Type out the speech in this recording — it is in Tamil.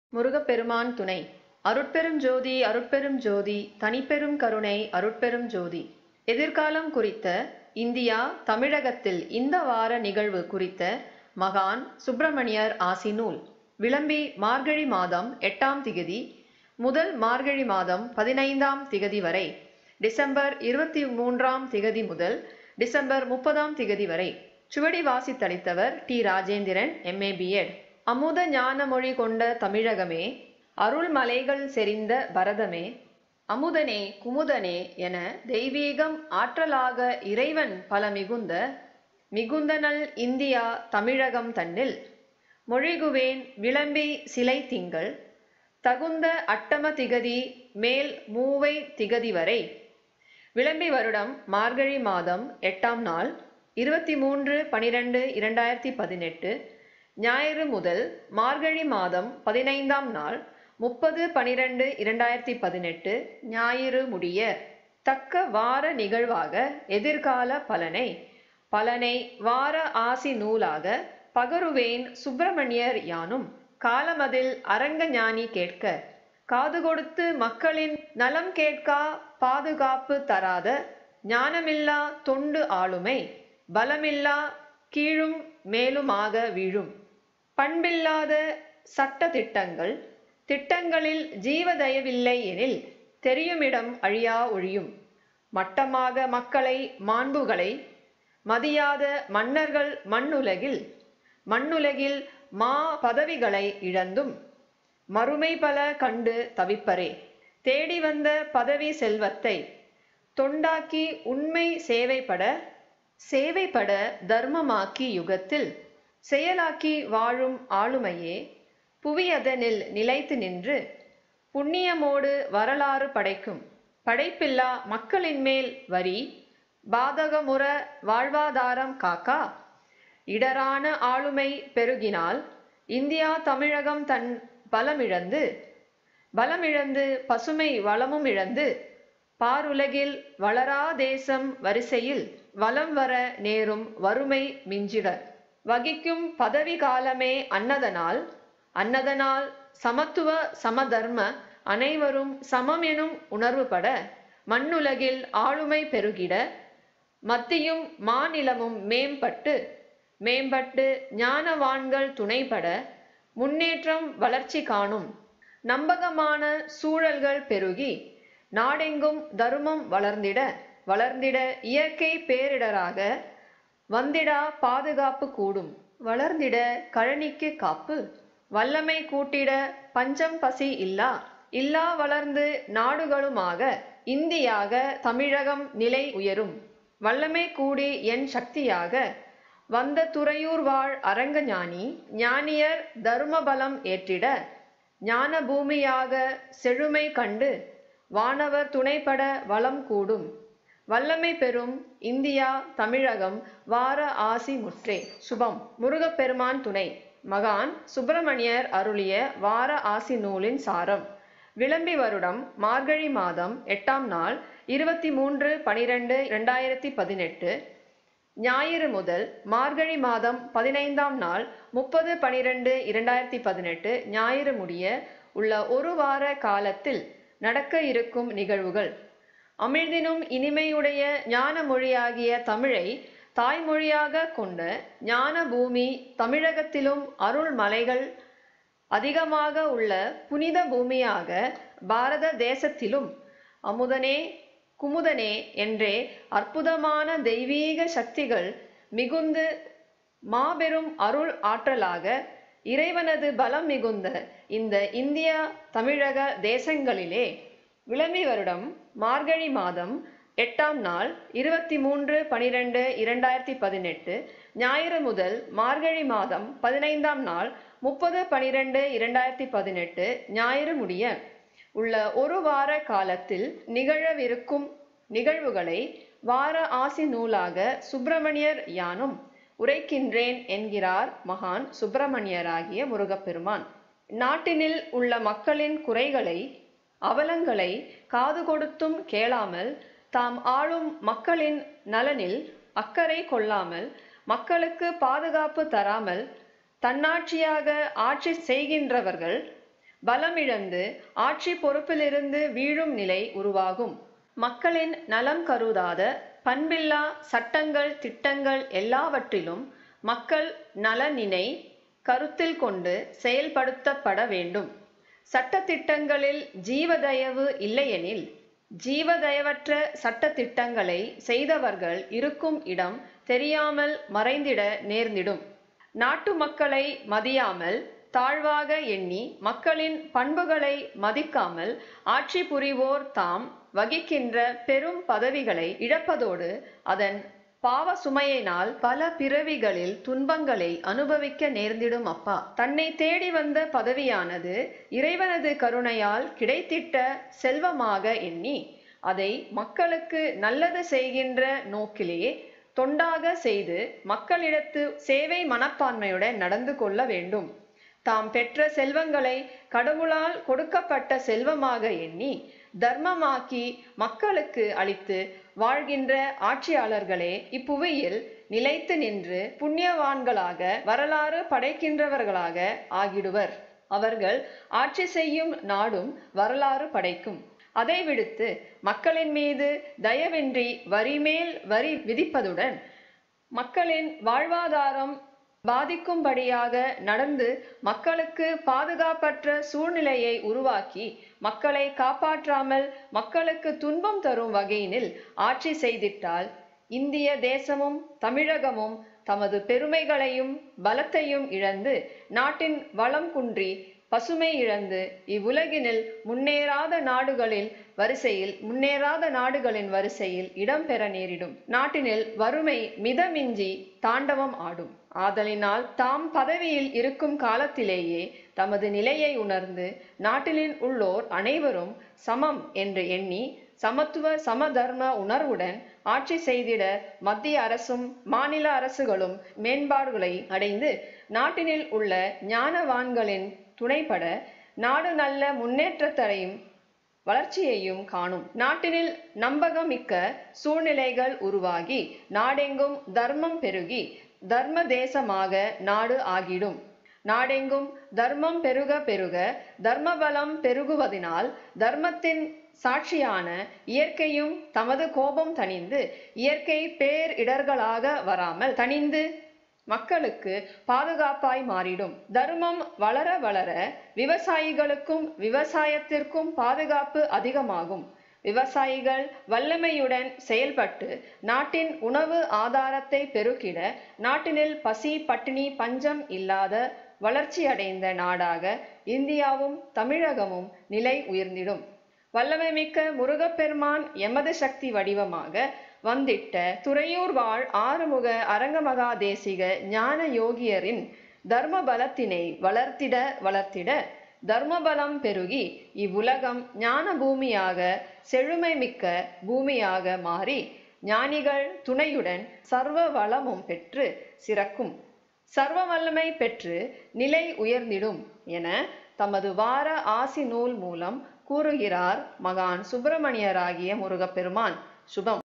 முருகப்பெருமான் துணை அருட்பெரும் ஜோதி அருட்பெரும் ஜோதி தனிப்பெரும் கருணை அருட்பெரும் ஜோதி எதிர்காலம் குறித்த இந்தியா தமிழகத்தில் இந்த வார நிகழ்வு குறித்த மகான் சுப்பிரமணியர் ஆசி நூல் விளம்பி மார்கழி மாதம் எட்டாம் திகதி முதல் மார்கழி மாதம் பதினைந்தாம் திகதி வரை டிசம்பர் இருபத்தி மூன்றாம் திகதி முதல் டிசம்பர் முப்பதாம் திகதி வரை சுவடி வாசித்தளித்தவர் டி ராஜேந்திரன் எம்ஏ பிஎட் அமுத ஞான மொழி கொண்ட தமிழகமே அருள் மலைகள் செறிந்த பரதமே அமுதனே குமுதனே என தெய்வீகம் ஆற்றலாக இறைவன் பல மிகுந்த மிகுந்தனல் இந்தியா தமிழகம் தன்னில் மொழிகுவேன் விளம்பி சிலை திங்கள் தகுந்த அட்டம திகதி மேல் மூவை திகதி வரை விளம்பி வருடம் மார்கழி மாதம் எட்டாம் நாள் இருபத்தி மூன்று பனிரெண்டு இரண்டாயிரத்தி பதினெட்டு ஞாயிறு முதல் மார்கழி மாதம் பதினைந்தாம் நாள் முப்பது பனிரெண்டு இரண்டாயிரத்தி பதினெட்டு ஞாயிறு முடிய தக்க வார நிகழ்வாக எதிர்கால பலனை பலனை வார ஆசி நூலாக பகருவேன் சுப்பிரமணியர் யானும் காலமதில் அரங்க ஞானி கேட்க காது கொடுத்து மக்களின் நலம் கேட்கா பாதுகாப்பு தராத ஞானமில்லா தொண்டு ஆளுமை பலமில்லா கீழும் மேலுமாக வீழும் பண்பில்லாத சட்ட திட்டங்கள் திட்டங்களில் ஜீவதயவில்லை எனில் தெரியுமிடம் அழியா ஒழியும் மட்டமாக மக்களை மாண்புகளை மதியாத மன்னர்கள் மண்ணுலகில் மண்ணுலகில் மா பதவிகளை இழந்தும் மறுமை பல கண்டு தவிப்பரே தேடி வந்த பதவி செல்வத்தை தொண்டாக்கி உண்மை சேவைப்பட சேவைப்பட தர்மமாக்கி யுகத்தில் செயலாக்கி வாழும் ஆளுமையே புவியதனில் நிலைத்து நின்று புண்ணியமோடு வரலாறு படைக்கும் படைப்பில்லா மக்களின் மேல் வரி பாதகமுற வாழ்வாதாரம் காக்கா இடரான ஆளுமை பெருகினால் இந்தியா தமிழகம் தன் பலமிழந்து பலமிழந்து பசுமை வளமும் இழந்து பாருலகில் வளரா தேசம் வரிசையில் வலம் வர நேரும் வறுமை மிஞ்சிட வகிக்கும் பதவி காலமே அன்னதனால் அன்னதனால் சமத்துவ சமதர்ம அனைவரும் சமம் எனும் உணர்வுபட மண்ணுலகில் ஆளுமை பெருகிட மத்தியும் மாநிலமும் மேம்பட்டு மேம்பட்டு ஞானவான்கள் துணைபட முன்னேற்றம் வளர்ச்சி காணும் நம்பகமான சூழல்கள் பெருகி நாடெங்கும் தருமம் வளர்ந்திட வளர்ந்திட இயற்கை பேரிடராக வந்திடா பாதுகாப்பு கூடும் வளர்ந்திட கழனிக்கு காப்பு வல்லமை கூட்டிட பஞ்சம் பசி இல்லா இல்லா வளர்ந்து நாடுகளுமாக இந்தியாக தமிழகம் நிலை உயரும் வல்லமை கூடி என் சக்தியாக வந்த துறையூர் வாழ் அரங்கஞானி ஞானியர் தர்மபலம் ஏற்றிட ஞான பூமியாக செழுமை கண்டு வானவர் துணைப்பட வளம் கூடும் வல்லமை பெறும் இந்தியா தமிழகம் வார ஆசி முற்றே சுபம் முருகப்பெருமான் துணை மகான் சுப்பிரமணியர் அருளிய வார ஆசி நூலின் சாரம் விளம்பி வருடம் மார்கழி மாதம் எட்டாம் நாள் இருபத்தி மூன்று பனிரெண்டு இரண்டாயிரத்தி பதினெட்டு ஞாயிறு முதல் மார்கழி மாதம் பதினைந்தாம் நாள் முப்பது பனிரெண்டு இரண்டாயிரத்தி பதினெட்டு ஞாயிறு முடிய உள்ள ஒரு வார காலத்தில் நடக்க இருக்கும் நிகழ்வுகள் அமிழ்தினும் இனிமையுடைய ஞான மொழியாகிய தமிழை தாய்மொழியாக கொண்ட ஞான பூமி தமிழகத்திலும் அருள் மலைகள் அதிகமாக உள்ள புனித பூமியாக பாரத தேசத்திலும் அமுதனே குமுதனே என்றே அற்புதமான தெய்வீக சக்திகள் மிகுந்து மாபெரும் அருள் ஆற்றலாக இறைவனது பலம் மிகுந்த இந்த இந்தியா தமிழக தேசங்களிலே விளம்பி வருடம் மார்கழி மாதம் எட்டாம் நாள் இருபத்தி மூன்று பனிரெண்டு இரண்டாயிரத்தி பதினெட்டு ஞாயிறு முதல் மார்கழி மாதம் பதினைந்தாம் நாள் முப்பது பனிரெண்டு இரண்டாயிரத்தி பதினெட்டு ஞாயிறு முடிய உள்ள ஒரு வார காலத்தில் நிகழவிருக்கும் நிகழ்வுகளை வார ஆசி நூலாக சுப்பிரமணியர் யானும் உரைக்கின்றேன் என்கிறார் மகான் சுப்பிரமணியராகிய முருகப்பெருமான் நாட்டினில் உள்ள மக்களின் குறைகளை அவலங்களை காது கொடுத்தும் கேளாமல் தாம் ஆளும் மக்களின் நலனில் அக்கறை கொள்ளாமல் மக்களுக்கு பாதுகாப்பு தராமல் தன்னாட்சியாக ஆட்சி செய்கின்றவர்கள் பலமிழந்து ஆட்சி பொறுப்பிலிருந்து வீழும் நிலை உருவாகும் மக்களின் நலம் கருதாத பண்பில்லா சட்டங்கள் திட்டங்கள் எல்லாவற்றிலும் மக்கள் நலனினை கருத்தில் கொண்டு செயல்படுத்தப்பட வேண்டும் சட்டத்திட்டங்களில் ஜீவதயவு இல்லையெனில் ஜீவதயவற்ற சட்டத்திட்டங்களை செய்தவர்கள் இருக்கும் இடம் தெரியாமல் மறைந்திட நேர்ந்திடும் நாட்டு மக்களை மதியாமல் தாழ்வாக எண்ணி மக்களின் பண்புகளை மதிக்காமல் ஆட்சி புரிவோர் தாம் வகிக்கின்ற பெரும் பதவிகளை இழப்பதோடு அதன் பாவ சுமையினால் பல பிறவிகளில் துன்பங்களை அனுபவிக்க நேர்ந்திடும் அப்பா தன்னை தேடி வந்த பதவியானது இறைவனது கருணையால் கிடைத்திட்ட செல்வமாக எண்ணி அதை மக்களுக்கு நல்லது செய்கின்ற நோக்கிலே தொண்டாக செய்து மக்களிடத்து சேவை மனப்பான்மையுடன் நடந்து கொள்ள வேண்டும் தாம் பெற்ற செல்வங்களை கடவுளால் கொடுக்கப்பட்ட செல்வமாக எண்ணி தர்மமாக்கி மக்களுக்கு அளித்து வாழ்கின்ற ஆட்சியாளர்களே இப்புவியில் நிலைத்து நின்று புண்ணியவான்களாக வரலாறு படைக்கின்றவர்களாக ஆகிடுவர் அவர்கள் ஆட்சி செய்யும் நாடும் வரலாறு படைக்கும் அதை விடுத்து மக்களின் மீது தயவின்றி வரி மேல் வரி விதிப்பதுடன் மக்களின் வாழ்வாதாரம் பாதிக்கும்படியாக நடந்து மக்களுக்கு பாதுகாப்பற்ற சூழ்நிலையை உருவாக்கி மக்களை காப்பாற்றாமல் மக்களுக்கு துன்பம் தரும் வகையினில் ஆட்சி செய்திட்டால் இந்திய தேசமும் தமிழகமும் தமது பெருமைகளையும் பலத்தையும் இழந்து நாட்டின் வளம் குன்றி பசுமை இழந்து இவ்வுலகினில் முன்னேறாத நாடுகளில் வரிசையில் முன்னேறாத நாடுகளின் வரிசையில் இடம்பெற நேரிடும் நாட்டினில் வறுமை மிதமிஞ்சி தாண்டவம் ஆடும் ஆதலினால் தாம் பதவியில் இருக்கும் காலத்திலேயே தமது நிலையை உணர்ந்து நாட்டிலின் உள்ளோர் அனைவரும் சமம் என்று எண்ணி சமத்துவ சமதர்ம உணர்வுடன் ஆட்சி செய்திட மத்திய அரசும் மாநில அரசுகளும் மேம்பாடுகளை அடைந்து நாட்டினில் உள்ள ஞானவான்களின் துணைப்பட நாடு நல்ல முன்னேற்றத்தையும் வளர்ச்சியையும் காணும் நாட்டினில் நம்பகமிக்க சூழ்நிலைகள் உருவாகி நாடெங்கும் தர்மம் பெருகி தர்ம தேசமாக நாடு ஆகிடும் நாடெங்கும் தர்மம் பெருக பெருக தர்மபலம் பெருகுவதினால் தர்மத்தின் சாட்சியான இயற்கையும் தமது கோபம் தணிந்து இயற்கை பேர் இடர்களாக வராமல் தணிந்து மக்களுக்கு பாதுகாப்பாய் மாறிடும் தர்மம் வளர வளர விவசாயிகளுக்கும் விவசாயத்திற்கும் பாதுகாப்பு அதிகமாகும் விவசாயிகள் வல்லமையுடன் செயல்பட்டு நாட்டின் உணவு ஆதாரத்தை பெருக்கிட நாட்டினில் பசி பட்டினி பஞ்சம் இல்லாத வளர்ச்சியடைந்த நாடாக இந்தியாவும் தமிழகமும் நிலை உயர்ந்திடும் வல்லமை மிக்க முருகப்பெருமான் எமது சக்தி வடிவமாக வந்திட்ட துறையூர் வாழ் ஆறுமுக அரங்கமகா தேசிக ஞான யோகியரின் தர்ம பலத்தினை வளர்த்திட வளர்த்திட தர்மபலம் பெருகி இவ்வுலகம் ஞான பூமியாக செழுமை மிக்க பூமியாக மாறி ஞானிகள் துணையுடன் சர்வ வளமும் பெற்று சிறக்கும் சர்வ வல்லமை பெற்று நிலை உயர்ந்திடும் என தமது வார ஆசி நூல் மூலம் கூறுகிறார் மகான் சுப்பிரமணியராகிய முருகப்பெருமான் சுபம்